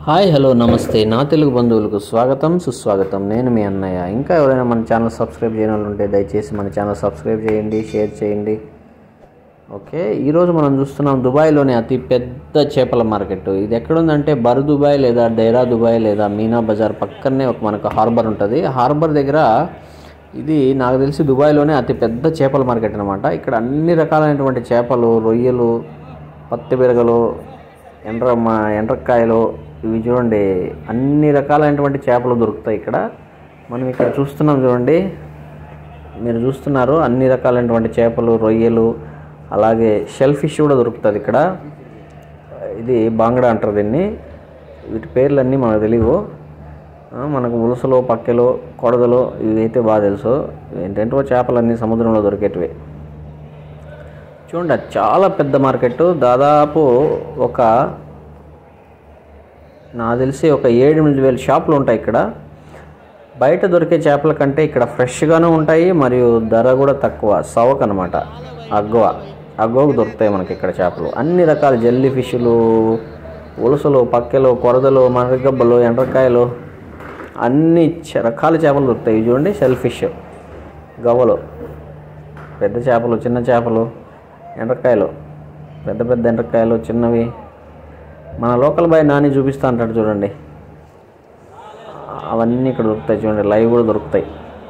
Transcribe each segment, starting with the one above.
hi hello నమస్తే నా తెలుగు బంధువులకు స్వాగతం సుస్వాగతం నేను మీ అన్నయ్య ఇంకా ఎవరైనా మన ఛానల్ సబ్స్క్రైబ్ చేయని వాళ్ళు ఉంటే దయచేసి మన ఛానల్ సబ్స్క్రైబ్ చేయండి షేర్ చేయండి ఓకే ఈరోజు మనం చూస్తున్నాం దుబాయ్లోని అతి పెద్ద చేపల మార్కెట్ ఇది ఎక్కడుందంటే బర్ దుబాయ్ లేదా డైరా దుబాయ్ లేదా మీనా బజార్ పక్కనే ఒక మనకు హార్బర్ ఉంటుంది హార్బర్ దగ్గర ఇది నాకు తెలిసి దుబాయ్లోనే అతి పెద్ద చేపల మార్కెట్ అనమాట ఇక్కడ అన్ని రకాలైనటువంటి చేపలు రొయ్యలు పత్తి బిరగలు ఎండ్ర మా- ఎండ్రకాయలు ఇవి చూడండి అన్ని రకాలైనటువంటి చేపలు దొరుకుతాయి ఇక్కడ మనం ఇక్కడ చూస్తున్నాం చూడండి మీరు చూస్తున్నారు అన్ని రకాలైనటువంటి చేపలు రొయ్యలు అలాగే షెల్ ఫిష్ కూడా దొరుకుతుంది ఇక్కడ ఇది బాంగడా అంటారు దీన్ని వీటి పేర్లన్నీ మనకు తెలియవు ఆ, మనకు ఉలసలు పక్కెలు కొడదలు ఇవి అయితే బాగా తెలుసు ఏంటంటే చేపలన్నీ సముద్రంలో దొరికేటివి చూడండి అది చాలా పెద్ద మార్కెట్ దాదాపు ఒక నాకు తెలిసి ఒక ఏడు ఎనిమిది వేల షాపులు ఉంటాయి ఇక్కడ బయట దొరికే చేపల కంటే ఇక్కడ ఫ్రెష్గానే ఉంటాయి మరియు ధర కూడా తక్కువ సవక్ అనమాట అగ్వ అగ్వకు దొరుకుతాయి మనకి ఇక్కడ చేపలు అన్ని రకాల జెల్లీ ఫిష్లు ఉలసలు పక్కెలు కొరదలు మర్రగబ్బలు ఎండ్రకాయలు అన్ని చ- రకాల చేపలు దొరుకుతాయి ఇవి చూడండి షెల్ ఫిష్ గవ్వలు పెద్ద చేపలు చిన్న చేపలు ఎండ్రకాయలు పెద్ద పెద్ద ఎండ్రకాయలు చిన్నవి మన లోకల్ బాయ్ నాని చూపిస్తా అంటాడు చూడండి అవన్నీ ఇక్కడ దొరుకుతాయి చూడండి లైవ్ కూడా దొరుకుతాయి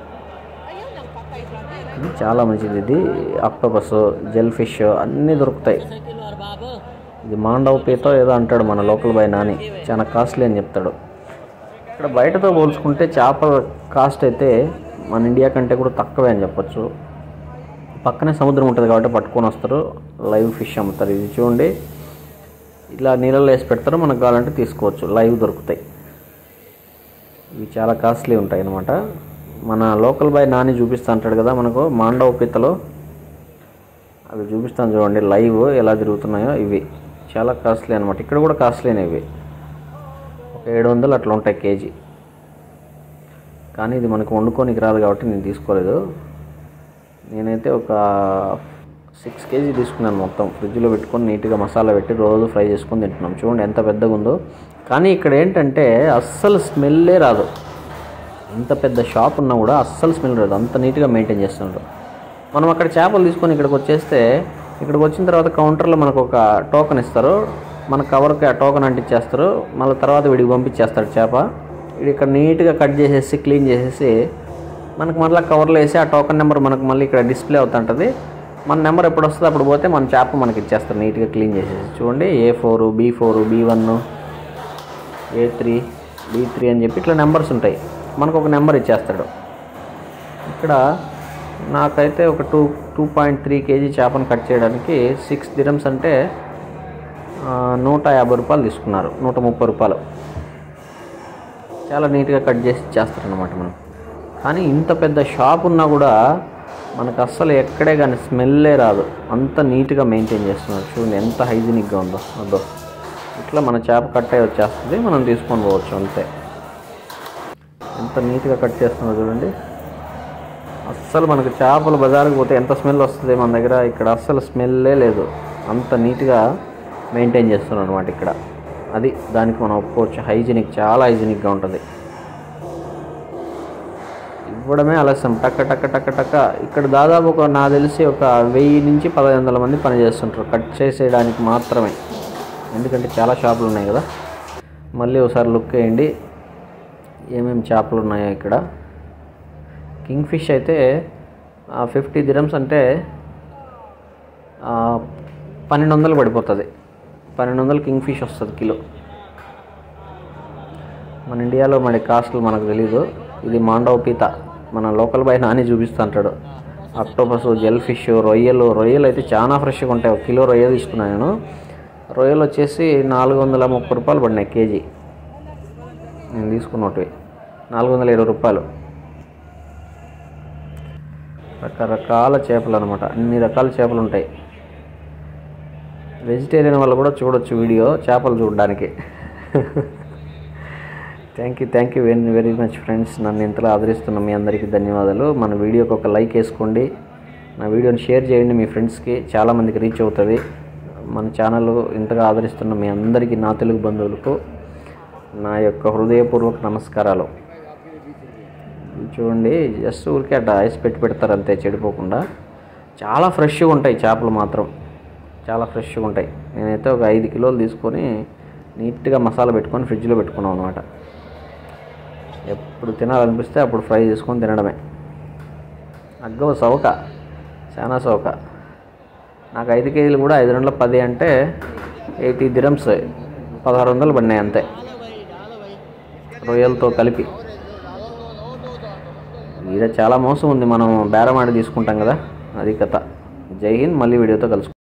ఇది చాలా మంచిది ఇది ఆక్టోపస్ జెల్ ఫిష్ అన్నీ దొరుకుతాయి ఇది మాండవ పీతో ఏదో అంటాడు మన లోకల్ బాయ్ నాని చాలా కాస్ట్లీ అని చెప్తాడు ఇక్కడ బయటతో పోల్చుకుంటే చేపల కాస్ట్ అయితే మన ఇండియా కంటే కూడా తక్కువే అని చెప్పొచ్చు పక్కనే సముద్రం ఉంటుంది కాబట్టి పట్టుకొని వస్తారు లైవ్ ఫిష్ అమ్ముతారు ఇది చూడండి ఇలా నీళ్ళలో వేసి పెడతారు మనకు కావాలంటే తీసుకోవచ్చు లైవ్ దొరుకుతాయి ఇవి చాలా కాస్ట్లీ ఉంటాయి అన్నమాట మన లోకల్ బాయ్ నాని చూపిస్తా అంటాడు కదా మనకు మాండవ పీతలు అవి చూపిస్తాను చూడండి లైవ్ ఎలా తిరుగుతున్నాయో ఇవి చాలా కాస్ట్లీ అనమాట ఇక్కడ కూడా కాస్ట్లీనే ఇవి ఒక ఏడు వందలు అట్లా ఉంటాయి కేజీ కానీ ఇది మనకు వండుకోనికి రాదు కాబట్టి నేను తీసుకోలేదు నేనైతే ఒక సిక్స్ కేజీ తీసుకున్నాను మొత్తం ఫ్రిడ్జ్లో పెట్టుకొని నీట్గా మసాలా పెట్టి రోజు ఫ్రై చేసుకొని తింటున్నాం చూడండి ఎంత పెద్దగా ఉందో కానీ ఇక్కడ ఏంటంటే అస్సలు స్మెల్లే రాదు ఇంత పెద్ద షాప్ ఉన్నా కూడా అస్సలు స్మెల్ రాదు అంత నీట్గా మెయింటైన్ చేస్తున్నారు మనం అక్కడ చేపలు తీసుకొని ఇక్కడికి వచ్చేస్తే ఇక్కడికి వచ్చిన తర్వాత కౌంటర్లో మనకు ఒక టోకెన్ ఇస్తారు మన కవర్కి ఆ టోకెన్ అంటించేస్తారు మళ్ళీ తర్వాత వీడికి పంపించేస్తాడు చేప వీడు ఇక్కడ నీట్గా కట్ చేసేసి క్లీన్ చేసేసి మనకు మళ్ళీ కవర్లో వేసి ఆ టోకెన్ నెంబర్ మనకు మళ్ళీ ఇక్కడ డిస్ప్లే అవుతుంటుంది మన నెంబర్ ఎప్పుడు వస్తుందో అప్పుడు పోతే మన చేప మనకి ఇచ్చేస్తారు నీట్గా క్లీన్ చేసేసి చూడండి A four B four B one A three B three అని చెప్పి ఇట్లా నెంబర్స్ ఉంటాయి మనకు ఒక నెంబర్ ఇచ్చేస్తాడు ఇక్కడ నాకైతే ఒక two two point three kg చేపను కట్ చేయడానికి సిక్స్ దిరమ్స్ అంటే ఆ, నూట యాభై రూపాయలు తీసుకున్నారు నూట ముప్పై రూపాయలు చాలా నీట్గా కట్ చేసి ఇచ్చేస్తారనమాట మనం కానీ ఇంత పెద్ద షాప్ ఉన్నా కూడా మనకు అస్సలు ఎక్కడే కానీ స్మెల్లే రాదు అంత నీట్గా మెయింటైన్ చేస్తున్నారు చూడండి ఎంత హైజీనిక్గా ఉందో అదో ఇట్లా మన చేప కట్ అయి వచ్చేస్తుంది మనం తీసుకొని పోవచ్చు అంతే ఎంత నీట్గా కట్ చేస్తున్నారు చూడండి అస్సలు మనకు చేపలు బజారుకు పోతే ఎంత స్మెల్ వస్తుంది మన దగ్గర ఇక్కడ అస్సలు స్మెల్లే లేదు అంత నీట్గా మెయింటైన్ చేస్తున్నారు అనమాట ఇక్కడ అది దానికి మనం ఒప్పుకోవచ్చు హైజీనిక్ చాలా హైజీనిక్గా ఉంటుంది ఇవ్వడమే ఆలస్యం టక్క టక్క టక్క టక్క ఇక్కడ దాదాపు ఒక నాకు తెలిసి ఒక వెయ్యి నుంచి పదహైదు వందల మంది పని చేస్తుంటారు కట్ చేసేయడానికి మాత్రమే ఎందుకంటే చాలా షాపులు ఉన్నాయి కదా మళ్ళీ ఒకసారి లుక్ వేయండి ఏమేమి చేపలు ఉన్నాయో ఇక్కడ కింగ్ ఫిష్ అయితే ఫిఫ్టీ దిరమ్స్ అంటే ఆ, పన్నెండు వందలు పడిపోతుంది పన్నెండు వందలు కింగ్ ఫిష్ వస్తుంది కిలో మన ఇండియాలో మరి కాస్ట్లు మనకు తెలీదు ఇది మాండవ పీత మన లోకల్ బయట నాని చూపిస్తూ అంటాడు అక్టోపస్ జెల్ ఫిష్ రొయ్యలు రొయ్యలు అయితే చాలా ఫ్రెష్గా ఉంటాయి ఒక కిలో రొయ్యలు తీసుకున్నాను నేను రొయ్యలు వచ్చేసి నాలుగు వందల ముప్పై రూపాయలు పడినాయి కేజీ నేను తీసుకున్నవి నాలుగు వందల ఇరవై రూపాయలు రకరకాల చేపలు అనమాట అన్ని రకాల చేపలు ఉంటాయి వెజిటేరియన్ వాళ్ళు కూడా చూడొచ్చు వీడియో చేపలు చూడడానికి thank you thank you very very much friends నన్ను ఇంతలా ఆదరిస్తున్న మీ అందరికీ ధన్యవాదాలు మన వీడియోకి ఒక లైక్ వేసుకోండి నా వీడియోని షేర్ చేయండి మీ ఫ్రెండ్స్కి చాలామందికి రీచ్ అవుతుంది మన ఛానల్ ఇంతగా ఆదరిస్తున్న మీ అందరికీ నా తెలుగు బంధువులకు నా యొక్క హృదయపూర్వక నమస్కారాలు ఇవి చూడండి జస్ట్ ఊరికే అట్లా ఐస్ పెట్టి పెడతారు అంతే చెడిపోకుండా చాలా ఫ్రెష్గా ఉంటాయి చేపలు మాత్రం చాలా ఫ్రెష్గా ఉంటాయి నేనైతే ఒక ఐదు కిలోలు తీసుకొని నీట్గా మసాలా పెట్టుకొని ఫ్రిడ్జ్లో పెట్టుకున్నాం అనమాట ఎప్పుడు తినాలనిపిస్తే అప్పుడు ఫ్రై చేసుకొని తినడమే అగ్గవ సౌక చాలా సౌక నాకు ఐదు కేజీలు కూడా ఐదు రెండుల పది అంటే ఎయిటీ దిరమ్స్ పదహారు వందలు పడినాయి అంతే రొయ్యలతో కలిపి ఈడ చాలా మోసం ఉంది మనం బేరం ఆడి తీసుకుంటాం కదా అది కథ జై హింద్ మళ్ళీ వీడియోతో కలుసుకుంటాం